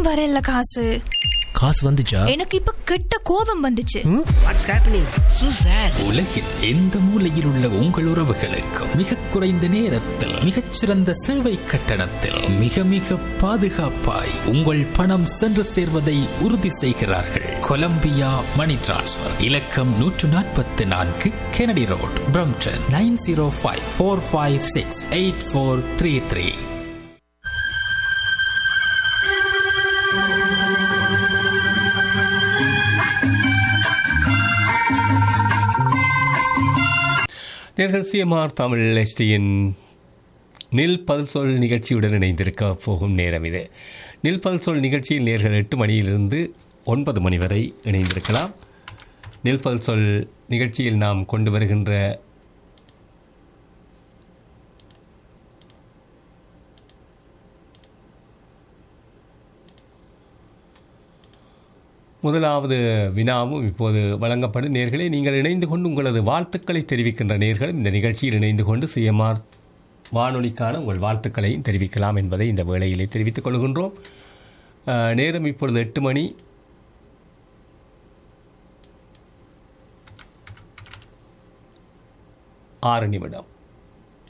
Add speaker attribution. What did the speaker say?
Speaker 1: இன்னும் வரல காசு
Speaker 2: காசு வந்துச்சா
Speaker 1: எனக்கு இப்ப கெட்ட கோபம் வந்துச்சு
Speaker 3: வாட்ஸ் ஹேப்பனிங் சூ சார்
Speaker 4: உலகில் எந்த மூலையில் உள்ள உங்கள் உறவுகளுக்கு மிக குறைந்த நேரத்தில் மிகச்சிறந்த சேவை கட்டணத்தில் மிக மிக பாதுகாப்பாய் உங்கள் பணம் சென்று சேர்வதை உறுதி செய்கிறார்கள் கொலம்பியா மணி டிரான்ஸ்ஃபர் இலக்கம் நூற்று நாற்பத்தி நான்கு Kennedy road Brampton nine zero five four five six eight four three three
Speaker 5: நேர்கள் சிஎம்ஆர் தமிழ் எஸ்டியின் நில் பல் சொல் நிகழ்ச்சியுடன் இணைந்திருக்க போகும் நேரம் இது நில் பல் சொல் நிகழ்ச்சியில் நேர்கள் எட்டு மணியிலிருந்து ஒன்பது மணி வரை இணைந்திருக்கலாம் நில் பல் சொல் நிகழ்ச்சியில் நாம் கொண்டு வருகின்ற முதலாவது வினாவும் இப்போது வழங்கப்படும் நேர்களே நீங்கள் இணைந்து கொண்டு உங்களது வாழ்த்துக்களை தெரிவிக்கின்ற நேர்களும் இந்த நிகழ்ச்சியில் இணைந்து கொண்டு சிஎம்ஆர் வானொலிக்கான உங்கள் வாழ்த்துக்களையும் தெரிவிக்கலாம் என்பதை இந்த வேளையிலே தெரிவித்துக் கொள்கின்றோம் அஹ், நேரம் இப்பொழுது எட்டு மணி ஆறு நிமிடம்